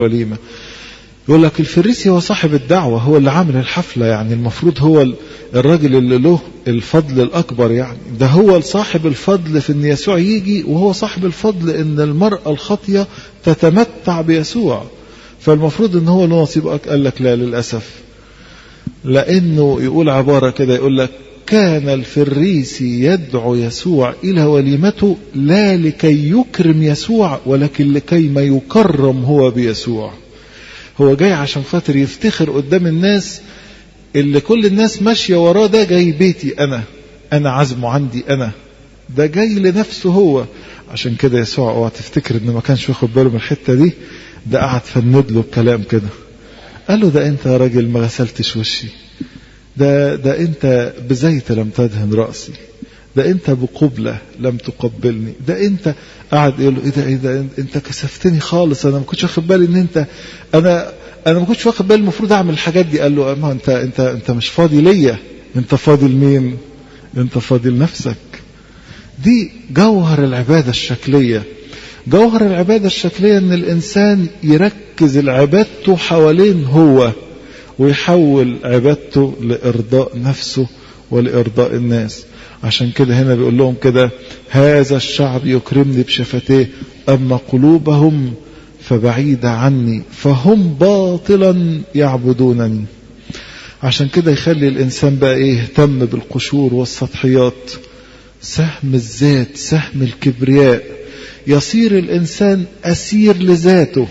وليمة يقول لك الفريسي هو صاحب الدعوة هو اللي عامل الحفلة يعني المفروض هو الراجل اللي له الفضل الأكبر يعني ده هو صاحب الفضل في أن يسوع يجي وهو صاحب الفضل أن المرأة الخاطية تتمتع بيسوع فالمفروض أن هو له نصيب قال لك لا للأسف لأنه يقول عبارة كده يقول لك كان الفريسي يدعو يسوع إلى وليمته لا لكي يكرم يسوع ولكن لكي ما يكرم هو بيسوع هو جاي عشان خاطر يفتخر قدام الناس اللي كل الناس ماشية وراه ده جاي بيتي أنا أنا عزمه عندي أنا ده جاي لنفسه هو عشان كده يسوع اوعى تفتكر انه ما كانش واخد باله من الحتة دي ده قعد فند له الكلام كده قال له ده انت يا راجل ما غسلتش وشي ده ده انت بزيت لم تدهن رأسي ده انت بقبلة لم تقبلني ده انت قعد يقول له ايه ده ايه ده انت كسفتني خالص انا ما كنتش واخد بالي ان انت انا انا ما كنتش واخد بالي المفروض اعمل الحاجات دي قال له ما انت انت انت مش فاضي ليا انت فاضي لمين انت فاضي لنفسك دي جوهر العبادة الشكلية جوهر العبادة الشكلية ان الانسان يركز العبادته حوالين هو ويحول عبادته لارضاء نفسه ولارضاء الناس عشان كده هنا بيقول لهم كده هذا الشعب يكرمني بشفتيه أما قلوبهم فبعيدة عني فهم باطلا يعبدونني عشان كده يخلي الإنسان بقى إيه يهتم بالقشور والسطحيات سهم الذات سهم الكبرياء يصير الإنسان أسير لذاته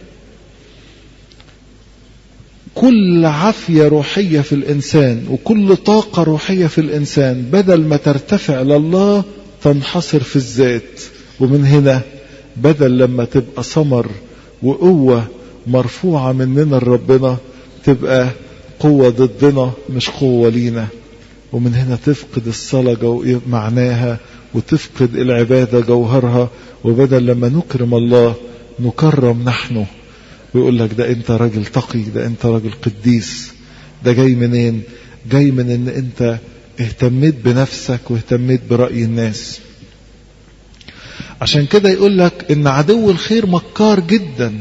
كل عافية روحية في الإنسان وكل طاقة روحية في الإنسان بدل ما ترتفع لله تنحصر في الذات ومن هنا بدل لما تبقى ثمر وقوة مرفوعة مننا لربنا تبقى قوة ضدنا مش قوة لينا ومن هنا تفقد الصلاة معناها وتفقد العبادة جوهرها وبدل لما نكرم الله نكرم نحن ويقول لك ده انت راجل تقي ده انت راجل قديس ده جاي منين جاي من ان انت اهتميت بنفسك واهتميت برأي الناس عشان كده يقول لك ان عدو الخير مكار جدا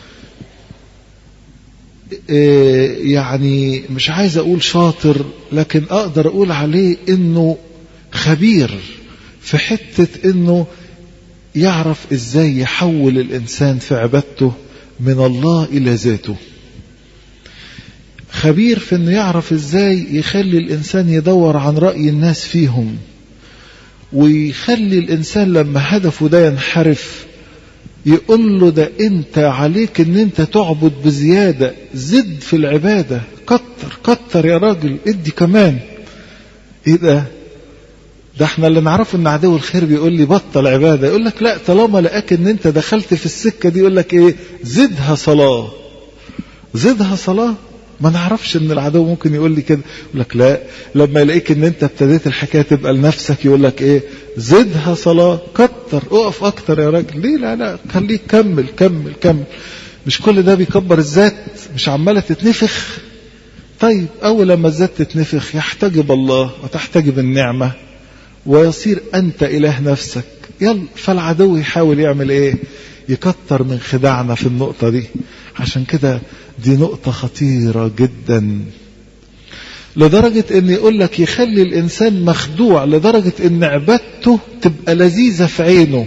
إيه يعني مش عايز اقول شاطر لكن اقدر اقول عليه انه خبير في حتة انه يعرف ازاي يحول الانسان في عبادته من الله إلى ذاته خبير في انه يعرف ازاي يخلي الانسان يدور عن رأي الناس فيهم ويخلي الانسان لما هدفه ده ينحرف يقول له ده انت عليك ان انت تعبد بزيادة زد في العبادة كتر كتر يا راجل ادي كمان ايه ده ده احنا اللي نعرفه ان عدو الخير بيقول لي بطل عباده يقول لك لا طالما لقاك ان انت دخلت في السكه دي يقول لك ايه زدها صلاه زدها صلاه ما نعرفش ان العدو ممكن يقول لي كده يقول لك لا لما يلاقيك ان انت ابتديت الحكايه تبقى لنفسك يقول لك ايه زدها صلاه كتر اقف اكتر يا راجل ليه لا لا خليك كمل كمل كمل مش كل ده بيكبر الذات مش عماله تتنفخ طيب اول لما الذات تتنفخ يحتجب الله وتحتجب النعمه ويصير أنت إله نفسك يلا فالعدو يحاول يعمل إيه يكتر من خداعنا في النقطة دي عشان كده دي نقطة خطيرة جدا لدرجة ان يقول لك يخلي الانسان مخدوع لدرجة ان عبادته تبقى لذيذة في عينه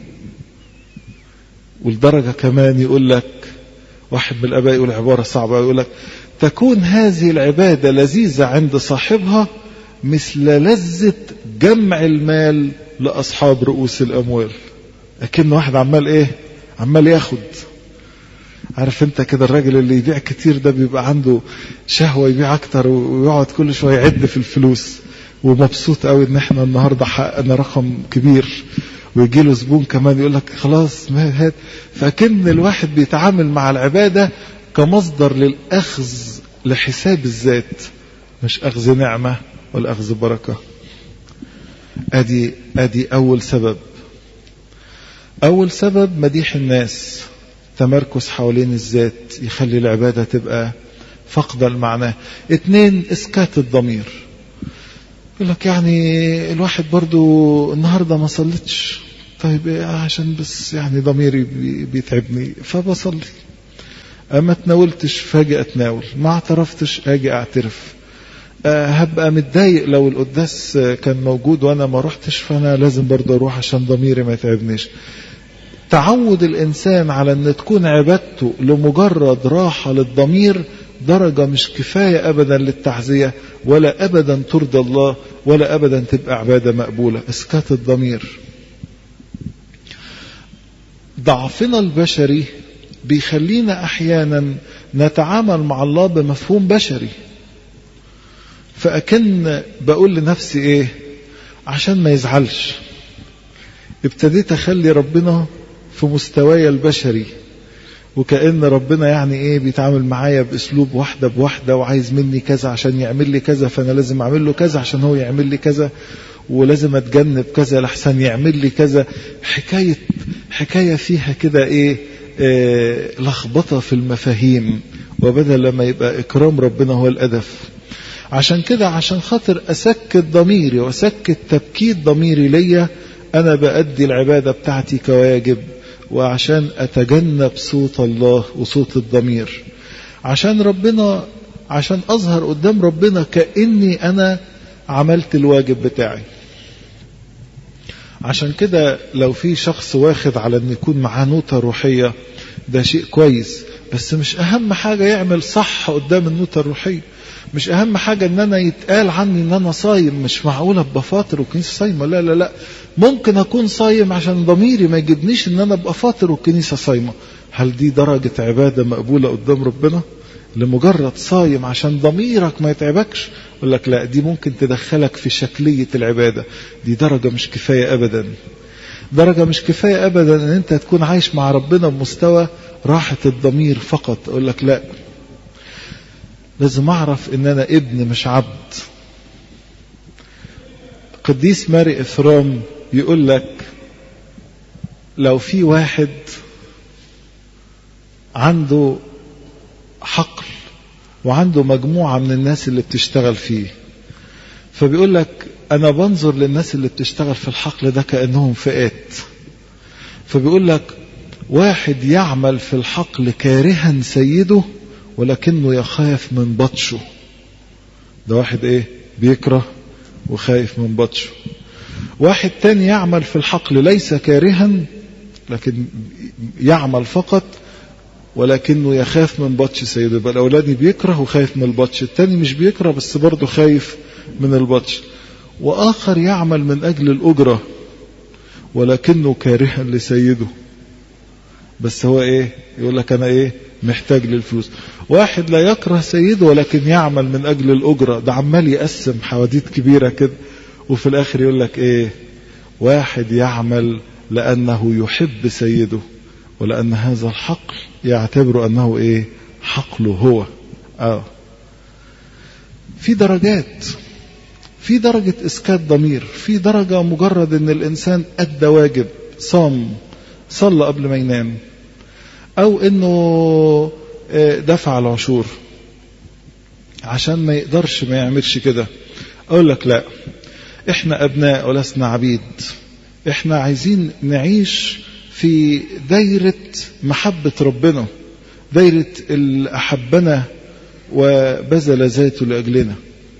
والدرجة كمان يقول لك واحد من الاباء يقول عبارة صعبة يقول لك تكون هذه العبادة لذيذة عند صاحبها مثل لذة جمع المال لأصحاب رؤوس الأموال لكن واحد عمال إيه عمال ياخد عارف انت كده الراجل اللي يبيع كتير ده بيبقى عنده شهوة يبيع اكتر ويقعد كل شوية يعد في الفلوس ومبسوط قوي ان احنا النهاردة حققنا رقم كبير ويجي له زبون كمان يقول لك خلاص ما هات فكن الواحد بيتعامل مع العبادة كمصدر للأخذ لحساب الذات مش أخذ نعمة ولا أخذ بركة أدي, أدي أول سبب أول سبب مديح الناس تمركز حوالين الذات يخلي العبادة تبقى فقد المعنى اتنين اسكات الضمير يقول لك يعني الواحد برضو النهاردة ما صلتش طيب عشان بس يعني ضميري بيتعبني فبصلي ما تناولتش فاجئ اتناول ما اعترفتش اجي اعترف أه هبقى متضايق لو القداس كان موجود وانا ما رحتش فانا لازم برضه اروح عشان ضميري ما يتعبنيش تعود الانسان على ان تكون عبادته لمجرد راحه للضمير درجه مش كفايه ابدا للتعزيه ولا ابدا ترضى الله ولا ابدا تبقى عباده مقبوله اسكات الضمير ضعفنا البشري بيخلينا احيانا نتعامل مع الله بمفهوم بشري فاكن بقول لنفسي ايه عشان ما يزعلش ابتديت اخلي ربنا في مستواي البشري وكأن ربنا يعني ايه بيتعامل معايا باسلوب واحده بواحده وعايز مني كذا عشان يعمل لي كذا فانا لازم اعمل له كذا عشان هو يعمل لي كذا ولازم اتجنب كذا لحسن يعمل لي كذا حكايه حكايه فيها كده ايه آه لخبطه في المفاهيم وبدل لما يبقى اكرام ربنا هو الهدف عشان كده عشان خاطر اسكت ضميري واسكت تبكيت ضميري ليا انا بأدي العباده بتاعتي كواجب وعشان اتجنب صوت الله وصوت الضمير عشان ربنا عشان اظهر قدام ربنا كاني انا عملت الواجب بتاعي عشان كده لو في شخص واخد على ان يكون معاه نوتة روحية ده شيء كويس بس مش اهم حاجة يعمل صح قدام النوتة الروحية مش اهم حاجة ان انا يتقال عني ان انا صايم مش معقولة ابقى فاطر والكنيسة صايمة لا لا لا ممكن اكون صايم عشان ضميري ما يجيبنيش ان انا ابقى فاطر والكنيسة صايمة هل دي درجة عبادة مقبولة قدام ربنا لمجرد صايم عشان ضميرك ما يتعبكش يقول لك لا دي ممكن تدخلك في شكلية العبادة دي درجة مش كفاية ابدا درجة مش كفاية ابدا ان انت تكون عايش مع ربنا بمستوى راحة الضمير فقط اقول لك لا لازم اعرف ان انا ابن مش عبد قديس ماري افرام يقول لك لو في واحد عنده حقل وعنده مجموعة من الناس اللي بتشتغل فيه فبيقول لك أنا بنظر للناس اللي بتشتغل في الحقل ده كأنهم فئات فبيقول لك واحد يعمل في الحقل كارها سيده ولكنه يخاف من بطشه ده واحد ايه بيكره وخايف من بطشه واحد تاني يعمل في الحقل ليس كارها لكن يعمل فقط ولكنه يخاف من بطش سيده يبقى الاولاني بيكره وخايف من البطش التاني مش بيكره بس برضه خايف من البطش واخر يعمل من اجل الاجره ولكنه كارها لسيده بس هو ايه يقول لك انا ايه محتاج للفلوس واحد لا يكره سيده ولكن يعمل من اجل الاجره ده عمال يقسم حواديت كبيره كده وفي الاخر يقول لك ايه واحد يعمل لانه يحب سيده ولان هذا الحقل يعتبر انه ايه حقله هو اه في درجات في درجة إسكات ضمير في درجة مجرد أن الإنسان أدى واجب صام صلى قبل ما ينام أو أنه دفع العشور عشان ما يقدرش ما يعملش كده أقول لك لا إحنا أبناء ولسنا عبيد إحنا عايزين نعيش في دايرة محبة ربنا دايرة اللي أحبنا وبذل ذاته لأجلنا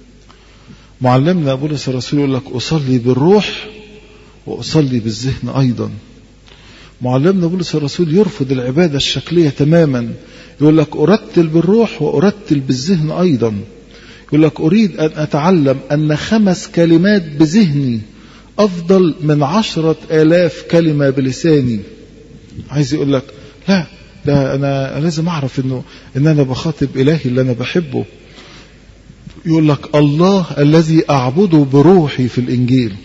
معلمنا بولس الرسول يقول لك أصلي بالروح وأصلي بالذهن أيضا معلمنا بولس الرسول يرفض العبادة الشكلية تماما يقول لك أرتل بالروح وأرتل بالذهن أيضا يقول لك أريد أن أتعلم أن خمس كلمات بذهني أفضل من عشرة آلاف كلمة بلساني عايز يقول لك لا ده أنا لازم أعرف إنه إن أنا بخاطب إلهي اللي أنا بحبه يقول لك الله الذي أعبده بروحي في الإنجيل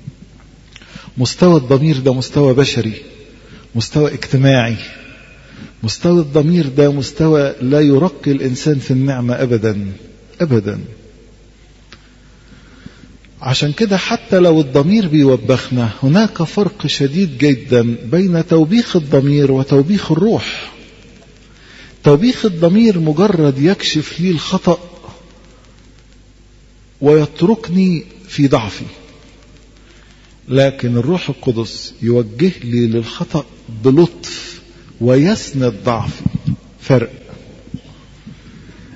مستوى الضمير ده مستوى بشري مستوى اجتماعي مستوى الضمير ده مستوى لا يرقي الإنسان في النعمة أبدا أبدا عشان كده حتى لو الضمير بيوبخنا هناك فرق شديد جدا بين توبيخ الضمير وتوبيخ الروح توبيخ الضمير مجرد يكشف لي الخطأ ويتركني في ضعفي لكن الروح القدس يوجه لي للخطأ بلطف ويسند ضعفي فرق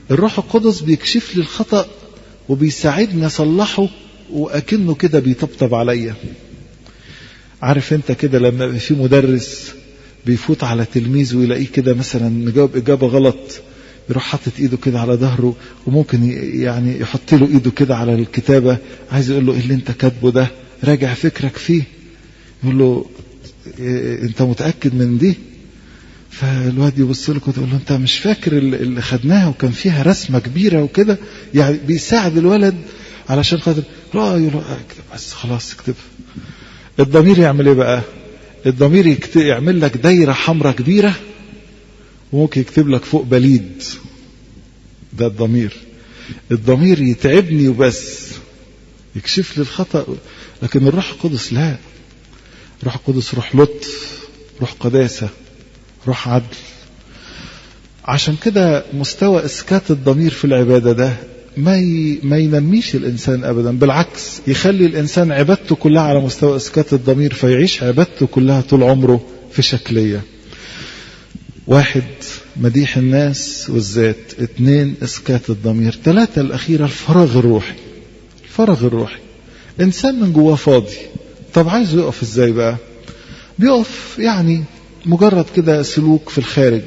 الروح القدس بيكشف لي الخطأ وبيساعدني أصلحه وأكنه كده بيطبطب عليا عارف انت كده لما في مدرس بيفوت على تلميذ ويلاقيه كده مثلا مجاوب إجابة غلط يروح حاطط ايده كده على ظهره وممكن يعني يحط له ايده كده على الكتابة عايز يقول له ايه اللي انت كاتبه ده راجع فكرك فيه يقول له إيه انت متأكد من دي فالواد يبص له كده يقول له انت مش فاكر اللي خدناها وكان فيها رسمة كبيرة وكده يعني بيساعد الولد علشان خاطر لا يقول له اكتب بس خلاص اكتبها الضمير يعمل ايه بقى الضمير يعمل لك دايرة حمراء كبيرة وممكن يكتب لك فوق بليد ده الضمير الضمير يتعبني وبس يكشف لي الخطأ لكن الروح القدس لا الروح القدس روح لطف روح قداسة روح عدل عشان كده مستوى اسكات الضمير في العبادة ده ما ي... ما ينميش الانسان ابدا بالعكس يخلي الانسان عبادته كلها على مستوى اسكات الضمير فيعيش عبادته كلها طول عمره في شكليه واحد مديح الناس والذات اثنين اسكات الضمير ثلاثة الأخيرة الفراغ الروحي الفراغ الروحي إنسان من جواه فاضي طب عايزه يقف إزاي بقى بيقف يعني مجرد كده سلوك في الخارج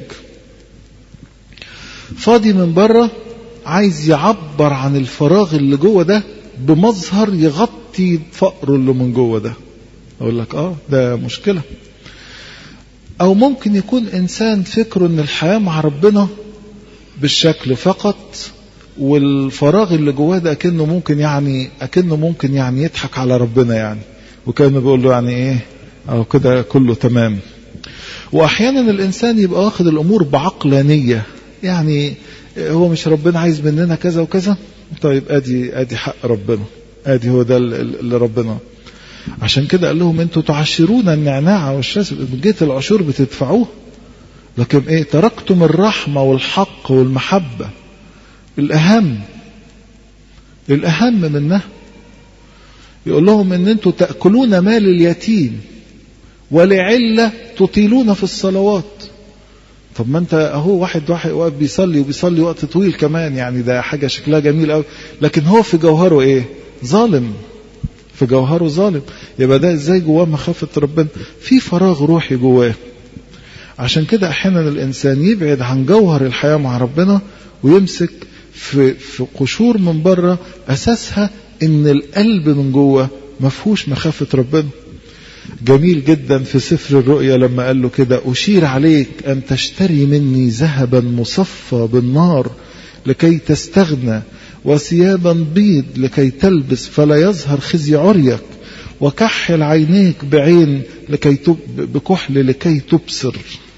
فاضي من بره عايز يعبر عن الفراغ اللي جوه ده بمظهر يغطي فقره اللي من جوه ده اقول لك اه ده مشكله او ممكن يكون انسان فكره ان الحياه مع ربنا بالشكل فقط والفراغ اللي جواه ده اكنه ممكن يعني اكنه ممكن يعني يضحك على ربنا يعني وكانه بيقول له يعني ايه او كده كله تمام واحيانا الانسان يبقى واخد الامور بعقلانيه يعني هو مش ربنا عايز مننا كذا وكذا طيب ادي ادي حق ربنا ادي هو ده اللي ربنا عشان كده قال لهم انتوا تعشرون النعناع والشاس جية العشور بتدفعوه لكن ايه تركتم الرحمة والحق والمحبة الاهم الاهم منها يقول لهم ان انتوا تأكلون مال اليتيم ولعلة تطيلون في الصلوات طب ما انت اهو واحد واحد واقف بيصلي وبيصلي وقت طويل كمان يعني ده حاجة شكلها جميل قوي لكن هو في جوهره ايه ظالم في جوهره ظالم يبقى ده ازاي جواه مخافة ربنا في فراغ روحي جواه عشان كده احيانا الانسان يبعد عن جوهر الحياة مع ربنا ويمسك في, في قشور من بره اساسها ان القلب من جوه مفهوش مخافة ربنا جميل جدا في سفر الرؤيا لما قال له كده أشير عليك أن تشتري مني ذهبا مصفى بالنار لكي تستغنى وثيابا بيض لكي تلبس فلا يظهر خزي عريك وكحل عينيك بعين لكي تب بكحل لكي تبصر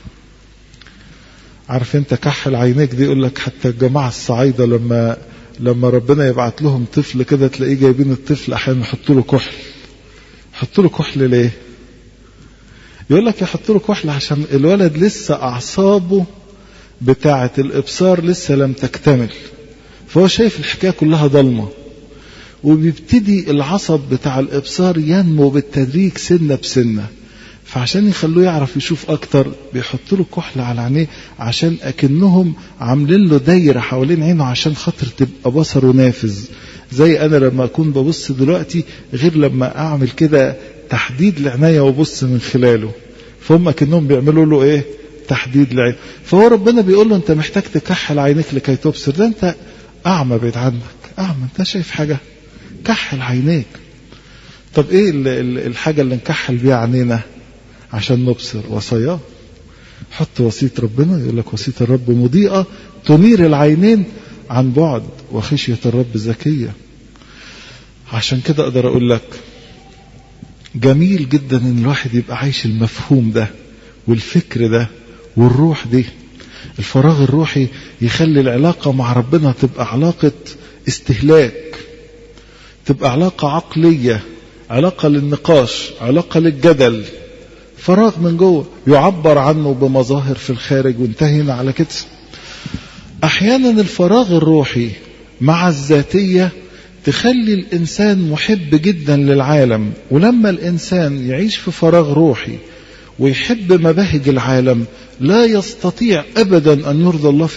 عارف انت كحل عينيك دي يقول لك حتى الجماعة الصعايدة لما لما ربنا يبعت لهم طفل كده تلاقيه جايبين الطفل احيانا يحطوا له كحل يحطوا له كحل ليه يقول لك يحطوا له كحل عشان الولد لسه اعصابه بتاعة الابصار لسه لم تكتمل فهو شايف الحكاية كلها ضلمة وبيبتدي العصب بتاع الابصار ينمو بالتدريج سنة بسنة فعشان يخلوه يعرف يشوف اكتر بيحطوا له كحل على عينيه عشان اكنهم عاملين له دايره حوالين عينه عشان خاطر تبقى بصره نافذ زي انا لما اكون ببص دلوقتي غير لما اعمل كده تحديد لعناية وابص من خلاله فهم اكنهم بيعملوا له ايه تحديد لعين فهو ربنا بيقول له انت محتاج تكحل عينيك لكي تبصر ده انت اعمى بعيد عنك اعمى انت شايف حاجه كحل عينيك طب ايه الحاجه اللي نكحل بيها عينينا عشان نبصر وصاياه حط وصية ربنا يقول لك وصية الرب مضيئة تنير العينين عن بعد وخشية الرب ذكية عشان كده أقدر أقول لك جميل جدا إن الواحد يبقى عايش المفهوم ده والفكر ده والروح دي الفراغ الروحي يخلي العلاقة مع ربنا تبقى علاقة استهلاك تبقى علاقة عقلية علاقة للنقاش علاقة للجدل فراغ من جوه يعبر عنه بمظاهر في الخارج وانتهينا على كده احيانا الفراغ الروحي مع الذاتيه تخلي الانسان محب جدا للعالم ولما الانسان يعيش في فراغ روحي ويحب مباهج العالم لا يستطيع ابدا ان يرضى الله في